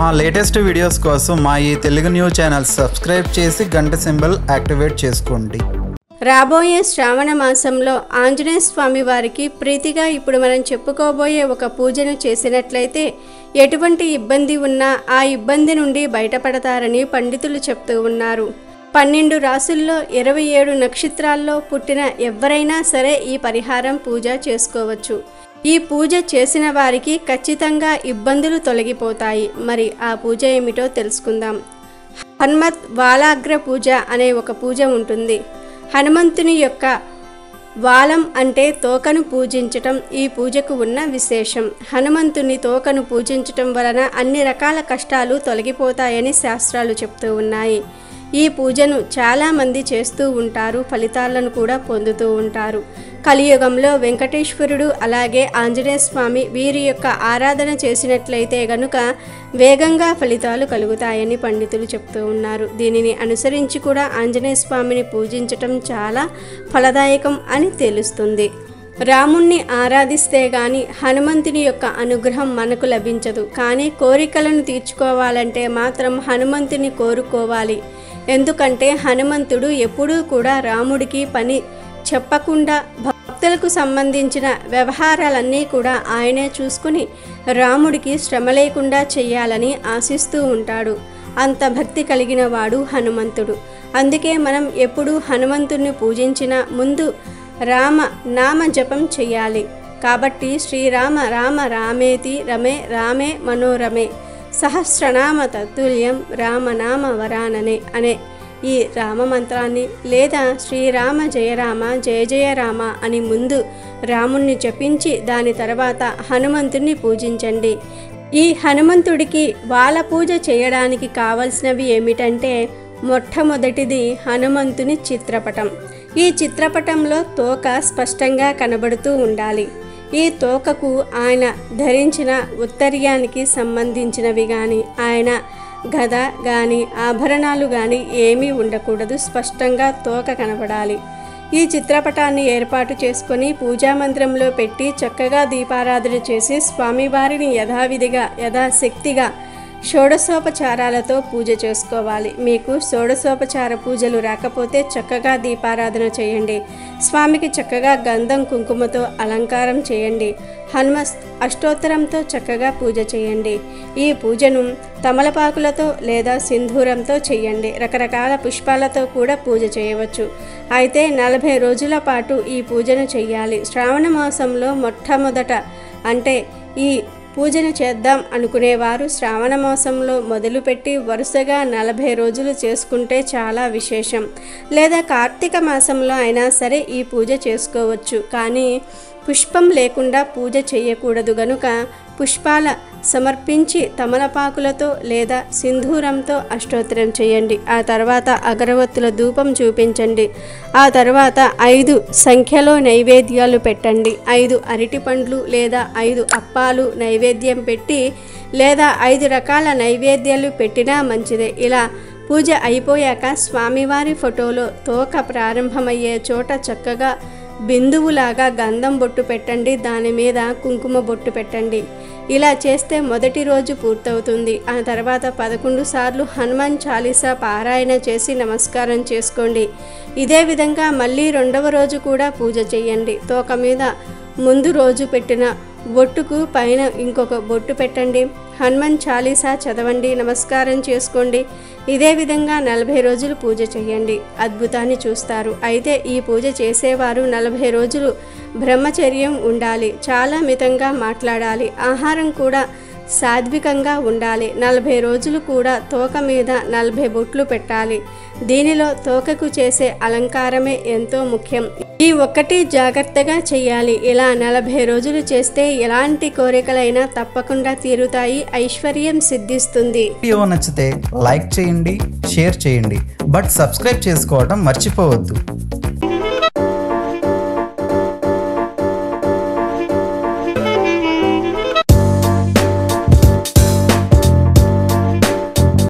మా latest videos కోసం మా ఈ తెలుగు న్యూస్ ఛానల్ సబ్స్క్రైబ్ చేసి గంట సింబల్ యాక్టివేట్ చేసుకోండి రాబోయే శ్రావణ మాసంలో ఆంజనేయ స్వామి వారికి ప్రీతిగా ఇప్పుడు మనం చెప్పుకోబోయే ఒక పూజను చేసినట్లయితే ఎటువంటి ఇబ్బంది ఉన్నా ఆ ఇబ్బంది నుండి బయటపడతారని పండితులు చెప్తూ ఉన్నారు పన్నెండు రాసుల్లో ఇరవై ఏడు నక్షత్రాల్లో పుట్టిన ఎవరైనా సరే ఈ పరిహారం పూజ చేసుకోవచ్చు ఈ పూజ చేసిన వారికి ఖచ్చితంగా ఇబ్బందులు తొలగిపోతాయి మరి ఆ పూజ ఏమిటో తెలుసుకుందాం హనుమత్ వాలాగ్ర పూజ అనే ఒక పూజ ఉంటుంది హనుమంతుని యొక్క వాలం అంటే తోకను పూజించటం ఈ పూజకు ఉన్న విశేషం హనుమంతుని తోకను పూజించటం వలన అన్ని రకాల కష్టాలు తొలగిపోతాయని శాస్త్రాలు చెప్తూ ఉన్నాయి ఈ పూజను చాలామంది చేస్తూ ఉంటారు ఫలితాలను కూడా పొందుతూ ఉంటారు కలియుగంలో వెంకటేశ్వరుడు అలాగే ఆంజనేయ స్వామి వీరి యొక్క ఆరాధన చేసినట్లయితే గనుక వేగంగా ఫలితాలు కలుగుతాయని పండితులు చెప్తూ ఉన్నారు దీనిని అనుసరించి కూడా ఆంజనేయ స్వామిని పూజించటం చాలా ఫలదాయకం అని తెలుస్తుంది రాముణ్ణి ఆరాధిస్తే గాని హనుమంతుని యొక్క అనుగ్రహం మనకు లభించదు కానీ కోరికలను తీర్చుకోవాలంటే మాత్రం హనుమంతుని కోరుకోవాలి ఎందుకంటే హనుమంతుడు ఎప్పుడూ కూడా రాముడికి పని చెప్పకుండా భక్తులకు సంబంధించిన వ్యవహారాలన్నీ కూడా ఆయనే చూసుకుని రాముడికి శ్రమ లేకుండా చేయాలని ఆశిస్తూ ఉంటాడు అంత భక్తి కలిగిన వాడు హనుమంతుడు అందుకే మనం ఎప్పుడూ హనుమంతుడిని పూజించిన ముందు రామ నామ జపం చేయాలి కాబట్టి శ్రీరామ రామ రామేతి రమే రామే మనోరమే సహస్రనామ తత్తుల్యం రామనామ వరాననే అనే ఈ రామ మంత్రాన్ని లేదా శ్రీరామ జయరామ జయ జయ రామ అని ముందు రాముణ్ణి జపించి దాని తర్వాత హనుమంతుణ్ణి పూజించండి ఈ హనుమంతుడికి వాళ్ళ పూజ చేయడానికి కావలసినవి ఏమిటంటే మొట్టమొదటిది హనుమంతుని చిత్రపటం ఈ చిత్రపటంలో తోక స్పష్టంగా కనబడుతూ ఉండాలి ఈ తోకకు ఆయన ధరించిన ఉత్తర్యానికి సంబంధించినవి కానీ ఆయన గద కానీ ఆభరణాలు కానీ ఏమీ ఉండకూడదు స్పష్టంగా తోక కనబడాలి ఈ చిత్రపటాన్ని ఏర్పాటు చేసుకొని పూజా మందిరంలో పెట్టి చక్కగా దీపారాధన చేసి స్వామివారిని యథావిధిగా యథాశక్తిగా షోడశోపచారాలతో పూజ చేసుకోవాలి మీకు షోడశోపచార పూజలు రాకపోతే చక్కగా దీపారాధన చేయండి స్వామికి చక్కగా గంధం కుంకుమతో అలంకారం చేయండి హనుమ అష్టోత్తరంతో చక్కగా పూజ చేయండి ఈ పూజను తమలపాకులతో లేదా సింధూరంతో చేయండి రకరకాల పుష్పాలతో కూడా పూజ చేయవచ్చు అయితే నలభై రోజుల పాటు ఈ పూజను చేయాలి శ్రావణ మాసంలో మొట్టమొదట అంటే ఈ పూజను చేద్దాం అనుకునేవారు శ్రావణ మాసంలో మొదలుపెట్టి వరుసగా నలభై రోజులు చేసుకుంటే చాలా విశేషం లేదా కార్తీక మాసంలో అయినా సరే ఈ పూజ చేసుకోవచ్చు కానీ పుష్పం లేకుండా పూజ చేయకూడదు గనుక పుష్పాల సమర్పించి తమలపాకులతో లేదా సింధూరంతో అష్టోత్తరం చేయండి ఆ తర్వాత అగరవత్తుల ధూపం చూపించండి ఆ తర్వాత ఐదు సంఖ్యలో నైవేద్యాలు పెట్టండి ఐదు అరటి పండ్లు లేదా ఐదు అప్పాలు నైవేద్యం పెట్టి లేదా ఐదు రకాల నైవేద్యాలు పెట్టినా మంచిదే ఇలా పూజ అయిపోయాక స్వామివారి ఫోటోలో తోక ప్రారంభమయ్యే చోట చక్కగా బిందువులాగా గంధం బొట్టు పెట్టండి దాని మీద కుంకుమ బొట్టు పెట్టండి ఇలా చేస్తే మొదటి రోజు పూర్తవుతుంది ఆ తర్వాత పదకొండు సార్లు హనుమాన్ చాలీసా పారాయణ చేసి నమస్కారం చేసుకోండి ఇదే విధంగా మళ్ళీ రెండవ రోజు కూడా పూజ చేయండి తోక మీద ముందు రోజు పెట్టిన బొట్టుకు పైన ఇంకొక బొట్టు పెట్టండి హనుమాన్ చాలీసా చదవండి నమస్కారం చేసుకోండి ఇదే విధంగా నలభై రోజులు పూజ చేయండి అద్భుతాన్ని చూస్తారు అయితే ఈ పూజ చేసేవారు నలభై రోజులు బ్రహ్మచర్యం ఉండాలి చాలా మితంగా మాట్లాడాలి ఆహారం కూడా సాత్వికంగా ఉండాలి నలభై రోజులు కూడా తోక మీద నలభై బొట్లు పెట్టాలి దీనిలో తోకకు చేసే అలంకారమే ఎంతో ముఖ్యం ఈ ఒక్కటి జాగ్రత్తగా చేయాలి ఇలా నలభై రోజులు చేస్తే ఎలాంటి కోరికలైనా తప్పకుండా తీరుతాయి ఐశ్వర్యం సిద్ధిస్తుంది వీడియో నచ్చితే లైక్ చేయండి షేర్ చేయండి బట్ సబ్స్క్రైబ్ చేసుకోవడం మర్చిపోవద్దు